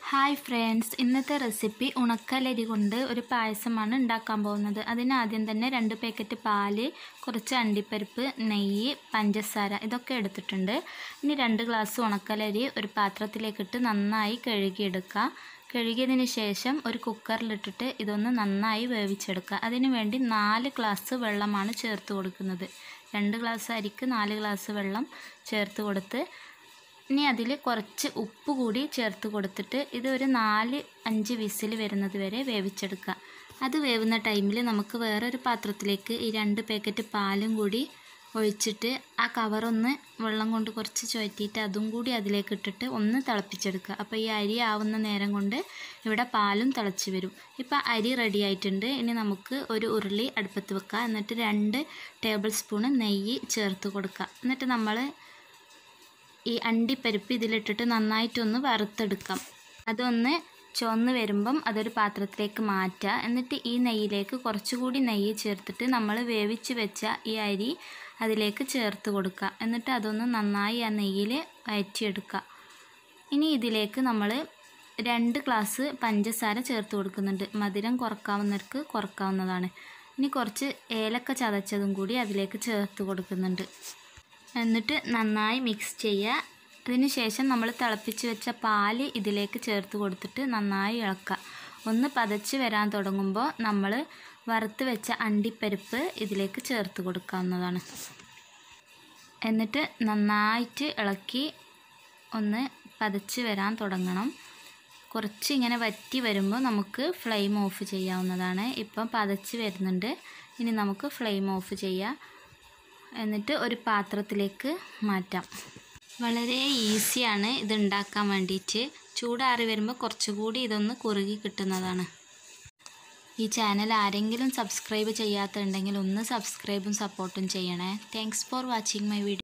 hi friends ഇന്നത്തെ recipe ഉണക്കലരി കൊണ്ട് ഒരു പായസമാണ് ഉണ്ടാക്കാൻ പോകുന്നത് അതിന് ആദ്യം തന്നെ രണ്ട് പാക്കറ്റ് പാല് കുറച്ച് അണ്ടിപ്പരിപ്പ് നെയ്യ് പഞ്ചസാര ഇതൊക്കെ എടുത്തിട്ടുണ്ട് ഇനി രണ്ട് ഗ്ലാസ് ഉണക്കലരി ഒരു പാത്രത്തിലേക്കിട്ട് നന്നായി കഴുകിയെടുക്കുക കഴുകിയതിന് ശേഷം ഒരു കുക്കറിലിട്ടിട്ട് ഇതൊന്ന് നന്നായി വേവിച്ചെടുക്കുക അതിന് വേണ്ടി നാല് ഗ്ലാസ് വെള്ളമാണ് ചേർത്ത് കൊടുക്കുന്നത് രണ്ട് ഗ്ലാസ് അരിക്ക് നാല് ഗ്ലാസ് വെള്ളം ചേർത്ത് കൊടുത്ത് ഇനി അതിൽ കുറച്ച് ഉപ്പ് കൂടി ചേർത്ത് കൊടുത്തിട്ട് ഇത് ഒരു നാല് അഞ്ച് വിസിൽ വരുന്നത് വരെ വേവിച്ചെടുക്കുക അത് വേവുന്ന ടൈമിൽ നമുക്ക് വേറൊരു പാത്രത്തിലേക്ക് ഈ രണ്ട് പാക്കറ്റ് പാലും കൂടി ഒഴിച്ചിട്ട് ആ കവറൊന്ന് വെള്ളം കൊണ്ട് കുറച്ച് ചുഴറ്റിയിട്ട് അതും കൂടി അതിലേക്ക് ഇട്ടിട്ട് ഒന്ന് തിളപ്പിച്ചെടുക്കുക അപ്പോൾ ഈ അരി ആവുന്ന നേരം കൊണ്ട് ഇവിടെ പാലും തിളച്ച് വരും ഇപ്പോൾ അരി റെഡി ആയിട്ടുണ്ട് ഇനി നമുക്ക് ഒരു ഉരുളി അടുപ്പത്ത് വെക്കുക എന്നിട്ട് രണ്ട് ടേബിൾ സ്പൂണ് നെയ്യ് ചേർത്ത് കൊടുക്കുക എന്നിട്ട് നമ്മൾ ഈ അണ്ടിപ്പരിപ്പ് ഇതിലിട്ടിട്ട് നന്നായിട്ടൊന്ന് വറുത്തെടുക്കാം അതൊന്ന് ചുവന്ന് വരുമ്പം അതൊരു പാത്രത്തിലേക്ക് മാറ്റുക എന്നിട്ട് ഈ നെയ്യിലേക്ക് കുറച്ചുകൂടി നെയ്യ് ചേർത്തിട്ട് നമ്മൾ വേവിച്ച് വെച്ച ഈ അരി അതിലേക്ക് ചേർത്ത് കൊടുക്കുക എന്നിട്ട് അതൊന്ന് നന്നായി ആ നെയ്യിൽ വയറ്റിയെടുക്കുക ഇനി ഇതിലേക്ക് നമ്മൾ രണ്ട് ഗ്ലാസ് പഞ്ചസാര ചേർത്ത് കൊടുക്കുന്നുണ്ട് മധുരം കുറക്കാവുന്നവർക്ക് കുറക്കാവുന്നതാണ് ഇനി കുറച്ച് ഏലക്ക ചതച്ചതും കൂടി അതിലേക്ക് ചേർത്ത് കൊടുക്കുന്നുണ്ട് എന്നിട്ട് നന്നായി മിക്സ് ചെയ്യുക അതിന് ശേഷം നമ്മൾ തിളപ്പിച്ച് വെച്ച പാല് ഇതിലേക്ക് ചേർത്ത് കൊടുത്തിട്ട് നന്നായി ഇളക്കുക ഒന്ന് പതച്ച് വരാൻ തുടങ്ങുമ്പോൾ നമ്മൾ വറുത്ത് വെച്ച അണ്ടിപ്പരിപ്പ് ഇതിലേക്ക് ചേർത്ത് കൊടുക്കാവുന്നതാണ് എന്നിട്ട് നന്നായിട്ട് ഇളക്കി ഒന്ന് പതച്ച് വരാൻ തുടങ്ങണം കുറച്ച് ഇങ്ങനെ വറ്റി വരുമ്പോൾ നമുക്ക് ഫ്ലെയിം ഓഫ് ചെയ്യാവുന്നതാണ് ഇപ്പം പതച്ച് വരുന്നുണ്ട് ഇനി നമുക്ക് ഫ്ലെയിം ഓഫ് ചെയ്യാം എന്നിട്ട് ഒരു പാത്രത്തിലേക്ക് മാറ്റാം വളരെ ഈസിയാണ് ഇത് ഉണ്ടാക്കാൻ വേണ്ടിയിട്ട് ചൂടാറി വരുമ്പോൾ കുറച്ചുകൂടി ഇതൊന്ന് കുറുകി കിട്ടുന്നതാണ് ഈ ചാനൽ ആരെങ്കിലും സബ്സ്ക്രൈബ് ചെയ്യാത്തുണ്ടെങ്കിൽ ഒന്ന് സബ്സ്ക്രൈബും സപ്പോർട്ടും ചെയ്യണേ thanks for watching my video